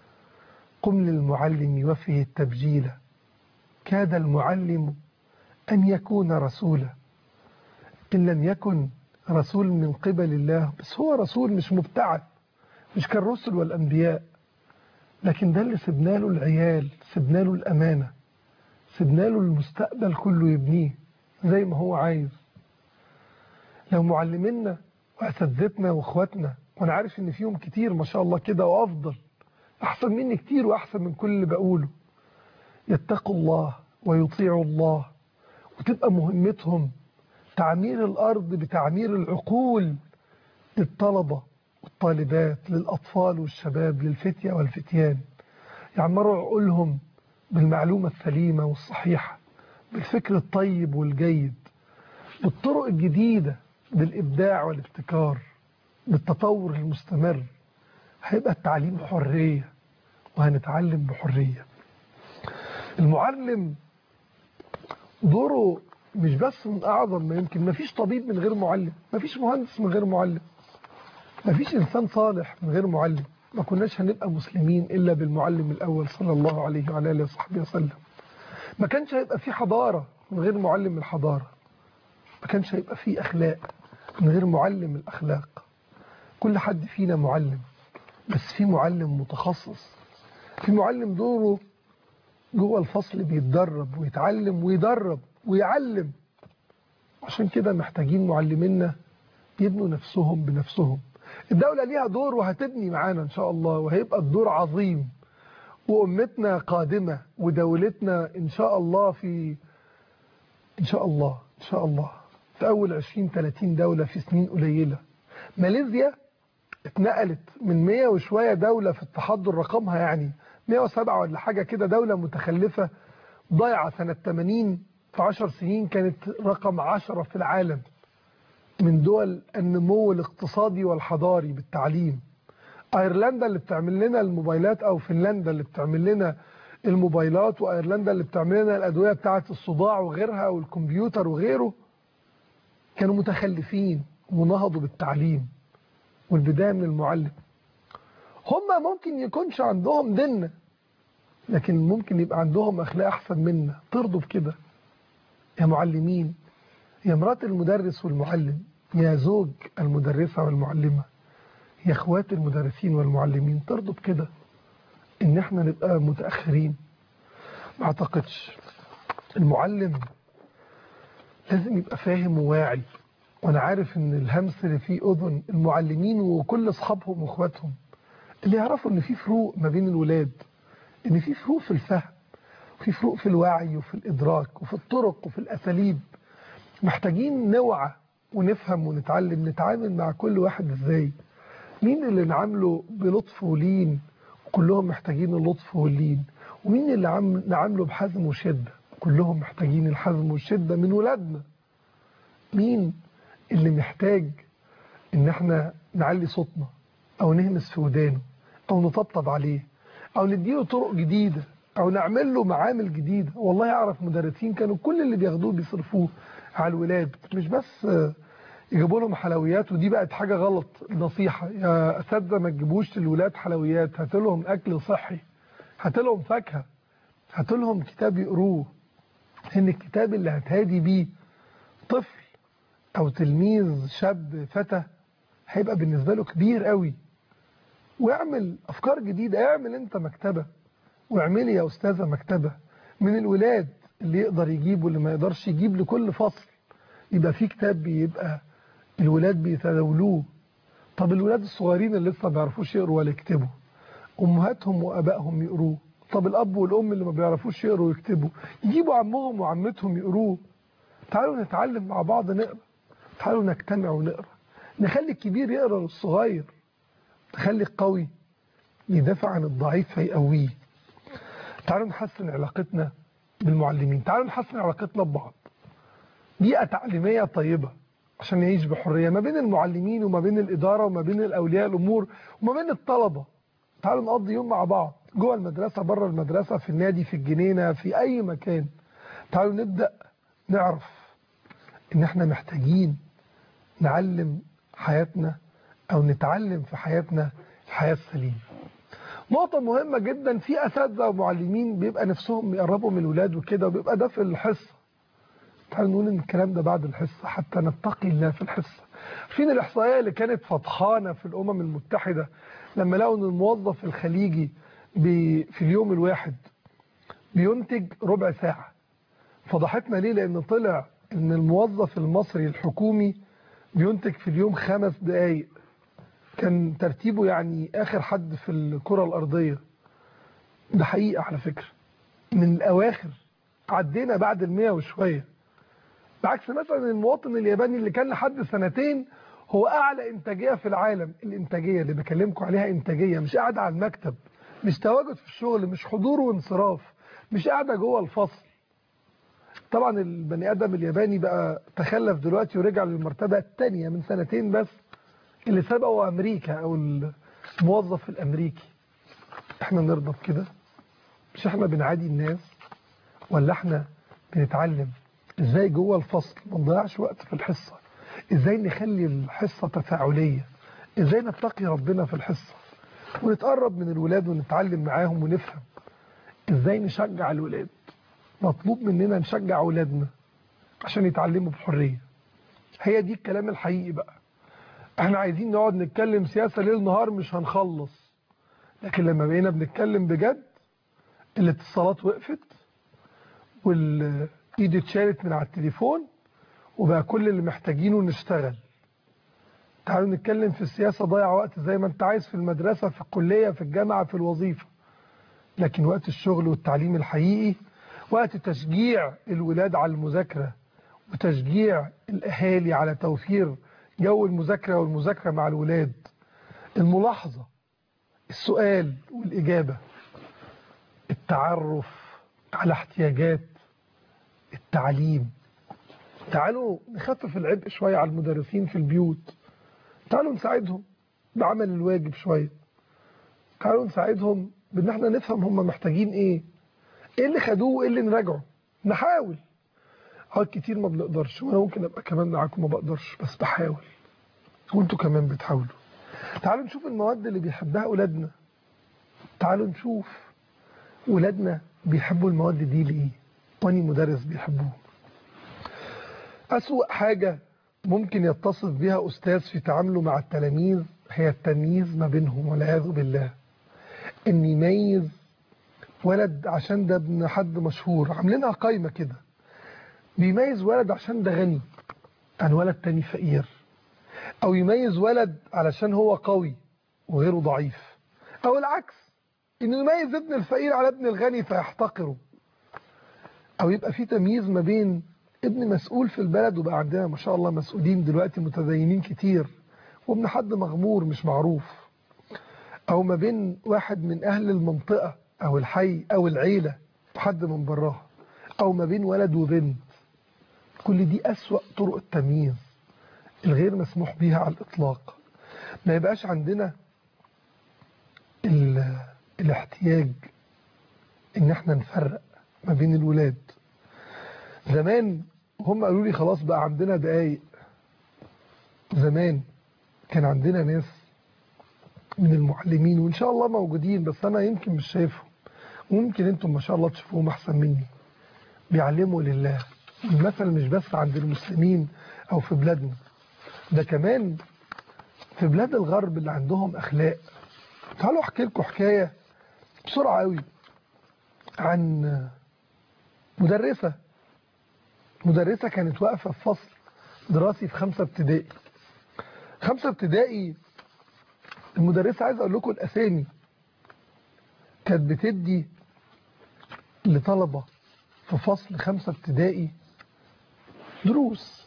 قم للمعلم وفه التبجيل كاد المعلم أن يكون رسولا إن لم يكن رسول من قبل الله بس هو رسول مش مبتعث مش كالرسل والأنبياء لكن ده اللي سبنا له العيال سبنا له الأمانة سبنا له المستقبل كله يبنيه زي ما هو عايز لو معلمينا وأساتذتنا وإخواتنا وأنا عارف إن فيهم كتير ما شاء الله كده وأفضل أحسن مني كتير وأحسن من كل اللي بقوله يتقوا الله ويطيعوا الله وتبقى مهمتهم تعمير الأرض بتعمير العقول للطلبة والطالبات للأطفال والشباب للفتية والفتيان يعمروا عقولهم بالمعلومة السليمة والصحيحة بالفكر الطيب والجيد بالطرق الجديدة بالإبداع والابتكار بالتطور المستمر هيبقى التعليم حرية وهنتعلم بحرية المعلم دوره مش بس من أعظم ما يمكن مفيش طبيب من غير معلم مفيش مهندس من غير معلم مفيش إنسان صالح من غير معلم ما كناش هنبقى مسلمين إلا بالمعلم الأول صلى الله عليه وعلى آله وصحبه وسلم ما كانش هيبقى في حضارة من غير معلم الحضارة ما كانش هيبقى في أخلاق من غير معلم الأخلاق كل حد فينا معلم بس في معلم متخصص في معلم دوره جوه الفصل بيتدرب ويتعلم ويدرب ويعلم عشان كده محتاجين معلمينا يبنوا نفسهم بنفسهم الدولة ليها دور وهتبني معانا إن شاء الله وهيبقى الدور عظيم وأمتنا قادمة ودولتنا إن شاء الله في إن شاء الله إن شاء الله في أول 20 30 دولة في سنين قليلة ماليزيا اتنقلت من 100 وشوية دولة في التحضر رقمها يعني 107 ولا حاجة كده دولة متخلفة ضايعة سنة 80 في 10 سنين كانت رقم 10 في العالم من دول النمو الاقتصادي والحضاري بالتعليم ايرلندا اللي بتعمل لنا الموبايلات او فنلندا اللي بتعمل لنا الموبايلات وايرلندا اللي بتعمل لنا الادويه بتاعه الصداع وغيرها والكمبيوتر وغيره كانوا متخلفين ونهضوا بالتعليم والبدايه من المعلم هم ممكن يكونش عندهم ديننا لكن ممكن يبقى عندهم اخلاق احسن منا ترضوا بكده يا معلمين يا مرات المدرس والمعلم يا زوج المدرسة والمعلمة يا اخوات المدرسين والمعلمين ترضوا بكده ان احنا نبقى متأخرين ما اعتقدش المعلم لازم يبقى فاهم وواعي وانا عارف ان الهمس اللي فيه اذن المعلمين وكل اصحابهم واخواتهم اللي يعرفوا ان في فروق ما بين الولاد ان في فروق في الفهم وفي فروق في الوعي وفي الادراك وفي الطرق وفي الاساليب محتاجين نوعى ونفهم ونتعلم نتعامل مع كل واحد ازاي مين اللي نعامله بلطف ولين وكلهم محتاجين اللطف واللين ومين اللي عم نعامله بحزم وشدة كلهم محتاجين الحزم والشدة من ولادنا مين اللي محتاج ان احنا نعلي صوتنا او نهمس في ودانه او نطبطب عليه او نديله طرق جديدة او نعمل له معامل جديدة والله اعرف مدرسين كانوا كل اللي بياخدوه بيصرفوه على الولاد مش بس يجيبوا لهم حلويات ودي بقت حاجة غلط نصيحة يا أساتذة ما تجيبوش للولاد حلويات هات لهم أكل صحي هات لهم فاكهة هات لهم كتاب يقروه إن الكتاب اللي هتهادي بيه طفل أو تلميذ شاب فتى هيبقى بالنسبة له كبير قوي واعمل أفكار جديدة اعمل أنت مكتبة واعملي يا أستاذة مكتبة من الولاد اللي يقدر يجيب واللي ما يقدرش يجيب لكل فصل يبقى في كتاب بيبقى الولاد بيتداولوه طب الولاد الصغيرين اللي لسه ما بيعرفوش يقروا ولا يكتبوا امهاتهم وابائهم يقروه طب الاب والام اللي ما بيعرفوش يقروا ويكتبوا يجيبوا عمهم وعمتهم يقروه تعالوا نتعلم مع بعض نقرا تعالوا نجتمع ونقرا نخلي الكبير يقرا للصغير نخلي القوي يدافع عن الضعيف فيقويه تعالوا نحسن علاقتنا بالمعلمين تعالوا نحسن علاقتنا ببعض بيئة تعليمية طيبة عشان نعيش بحرية ما بين المعلمين وما بين الإدارة وما بين الأولياء الأمور وما بين الطلبة تعالوا نقضي يوم مع بعض جوه المدرسة بره المدرسة في النادي في الجنينة في أي مكان تعالوا نبدأ نعرف إن إحنا محتاجين نعلم حياتنا أو نتعلم في حياتنا الحياة السليمة نقطة مهمة جدا في أساتذة ومعلمين بيبقى نفسهم يقربوا من الولاد وكده وبيبقى ده في الحصة تعالوا نقول ان الكلام ده بعد الحصة حتى نتقي الله في الحصة فين الإحصائية اللي كانت فضحانة في الأمم المتحدة لما لقوا ان الموظف الخليجي بي في اليوم الواحد بينتج ربع ساعة فضحتنا ليه لأن طلع ان الموظف المصري الحكومي بينتج في اليوم خمس دقايق كان ترتيبه يعني آخر حد في الكرة الأرضية ده حقيقة على فكرة من الأواخر عدينا بعد المية وشوية بعكس مثلا المواطن الياباني اللي كان لحد سنتين هو أعلى إنتاجية في العالم الإنتاجية اللي بكلمكم عليها إنتاجية مش قاعدة على المكتب مش تواجد في الشغل مش حضور وانصراف مش قاعدة جوه الفصل طبعا البني آدم الياباني بقى تخلف دلوقتي ورجع للمرتبة الثانية من سنتين بس اللي سبقه أمريكا أو الموظف الأمريكي احنا نرضى بكده مش احنا بنعادي الناس ولا احنا بنتعلم ازاي جوه الفصل ما نضيعش وقت في الحصة ازاي نخلي الحصة تفاعلية ازاي نتقي ربنا في الحصة ونتقرب من الولاد ونتعلم معاهم ونفهم ازاي نشجع الولاد مطلوب مننا نشجع اولادنا عشان يتعلموا بحرية هي دي الكلام الحقيقي بقى احنا عايزين نقعد نتكلم سياسة ليل نهار مش هنخلص لكن لما بقينا بنتكلم بجد الاتصالات وقفت والايد اتشالت من على التليفون وبقى كل اللي محتاجينه نشتغل تعالوا نتكلم في السياسة ضيع وقت زي ما انت عايز في المدرسة في الكلية في الجامعة في الوظيفة لكن وقت الشغل والتعليم الحقيقي وقت تشجيع الولاد على المذاكرة وتشجيع الأهالي على توفير جو المذاكرة والمذاكرة مع الولاد الملاحظة السؤال والإجابة التعرف على احتياجات التعليم تعالوا نخفف العبء شوية على المدرسين في البيوت تعالوا نساعدهم بعمل الواجب شوية تعالوا نساعدهم بان احنا نفهم هم محتاجين ايه ايه اللي خدوه وايه اللي نراجعه نحاول اوقات كتير ما بنقدرش وانا ممكن ابقى كمان معاكم ما بقدرش بس بحاول وانتوا كمان بتحاولوا تعالوا نشوف المواد اللي بيحبها اولادنا تعالوا نشوف ولادنا بيحبوا المواد دي ليه واني مدرس بيحبوه أسوأ حاجة ممكن يتصف بها أستاذ في تعامله مع التلاميذ هي التمييز ما بينهم والعياذ بالله إن يميز ولد عشان ده ابن حد مشهور عاملينها قايمة كده بيميز ولد عشان ده غني عن ولد تاني فقير أو يميز ولد علشان هو قوي وغيره ضعيف أو العكس إنه يميز ابن الفقير على ابن الغني فيحتقره أو يبقى في تمييز ما بين ابن مسؤول في البلد وبقى عندنا ما شاء الله مسؤولين دلوقتي متدينين كتير وابن حد مغمور مش معروف او ما بين واحد من اهل المنطقة او الحي او العيلة وحد من براها او ما بين ولد وبنت كل دي اسوأ طرق التمييز الغير مسموح بيها على الاطلاق ما يبقاش عندنا الاحتياج ان احنا نفرق ما بين الولاد زمان هم قالوا لي خلاص بقى عندنا دقايق زمان كان عندنا ناس من المعلمين وان شاء الله موجودين بس انا يمكن مش شايفهم وممكن انتم ما شاء الله تشوفوهم احسن مني بيعلموا لله المثل مش بس عند المسلمين او في بلادنا ده كمان في بلاد الغرب اللي عندهم اخلاق تعالوا احكي لكم حكايه بسرعه قوي عن مدرسه مدرسة كانت واقفة في فصل دراسي في خمسة ابتدائي خمسة ابتدائي المدرسة عايز اقول لكم الاسامي كانت بتدي لطلبة في فصل خمسة ابتدائي دروس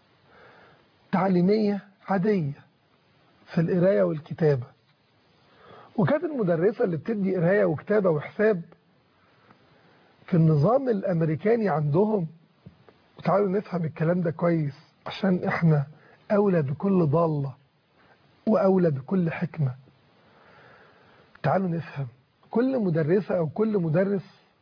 تعليمية عادية في القراية والكتابة وكانت المدرسة اللي بتدي قراية وكتابة وحساب في النظام الأمريكاني عندهم وتعالوا نفهم الكلام ده كويس عشان احنا أولى بكل ضالة وأولى بكل حكمة تعالوا نفهم كل مدرسة أو كل مدرس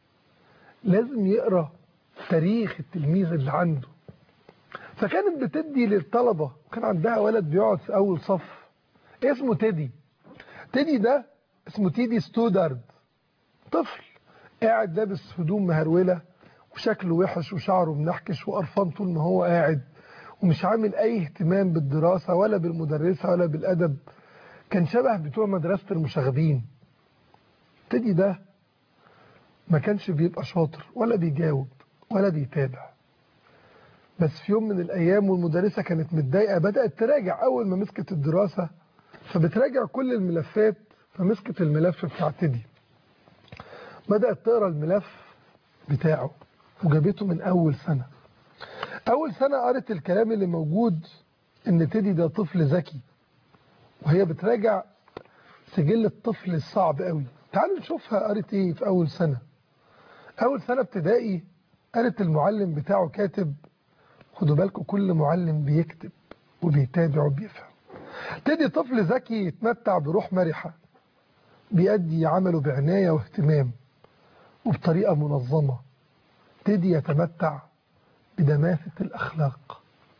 لازم يقرأ تاريخ التلميذ اللي عنده فكانت بتدي للطلبة كان عندها ولد بيقعد في أول صف اسمه تيدي تيدي ده اسمه تيدي ستودارد طفل قاعد لابس هدوم مهرولة وشكله وحش وشعره منحكش وقرفان طول ما هو قاعد ومش عامل أي اهتمام بالدراسة ولا بالمدرسة ولا بالأدب كان شبه بتوع مدرسة المشاغبين تيدي ده ما كانش بيبقى شاطر ولا بيجاوب ولا بيتابع بس في يوم من الأيام والمدرسة كانت متضايقة بدأت تراجع أول ما مسكت الدراسة فبتراجع كل الملفات فمسكت الملف بتاع تيدي بدأت تقرا الملف بتاعه وجابته من أول سنة أول سنة قرت الكلام اللي موجود إن تيدي ده طفل ذكي وهي بتراجع سجل الطفل الصعب قوي تعالوا نشوفها قرت إيه في أول سنة أول سنة ابتدائي قالت المعلم بتاعه كاتب خدوا بالكم كل معلم بيكتب وبيتابع وبيفهم تدي طفل ذكي يتمتع بروح مرحة بيأدي عمله بعناية واهتمام وبطريقة منظمة تدي يتمتع بدماثة الأخلاق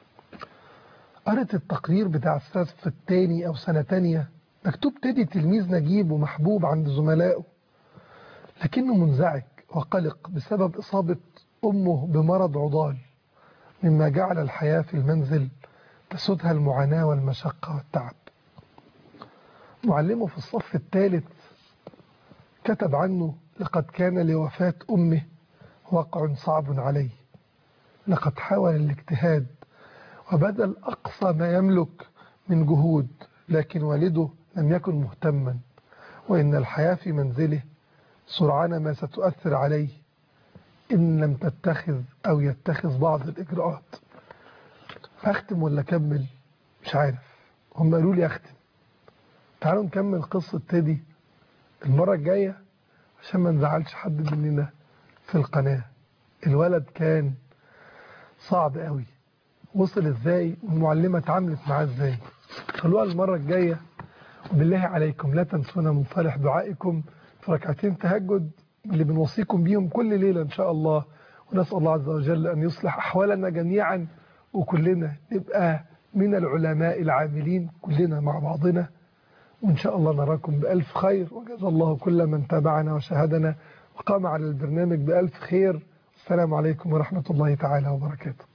قرأت التقرير بتاع الصف الثاني أو سنة تانية مكتوب تدي تلميذ نجيب ومحبوب عند زملائه لكنه منزعج وقلق بسبب إصابة أمه بمرض عضال مما جعل الحياة في المنزل تسودها المعاناة والمشقة والتعب معلمه في الصف الثالث كتب عنه لقد كان لوفاة أمه واقع صعب عليه لقد حاول الاجتهاد وبذل أقصى ما يملك من جهود لكن والده لم يكن مهتما وإن الحياة في منزله سرعان ما ستؤثر عليه إن لم تتخذ أو يتخذ بعض الإجراءات أختم ولا أكمل مش عارف هم قالوا لي أختم تعالوا نكمل قصة تيدي المرة الجاية عشان ما نزعلش حد مننا في القناة الولد كان صعب قوي وصل ازاي والمعلمة اتعاملت معاه ازاي خلوها المرة الجاية وبالله عليكم لا تنسونا من صالح دعائكم في ركعتين تهجد اللي بنوصيكم بيهم كل ليلة إن شاء الله ونسأل الله عز وجل أن يصلح أحوالنا جميعا وكلنا نبقى من العلماء العاملين كلنا مع بعضنا وإن شاء الله نراكم بألف خير وجزا الله كل من تابعنا وشاهدنا وقام على البرنامج بألف خير السلام عليكم ورحمة الله تعالى وبركاته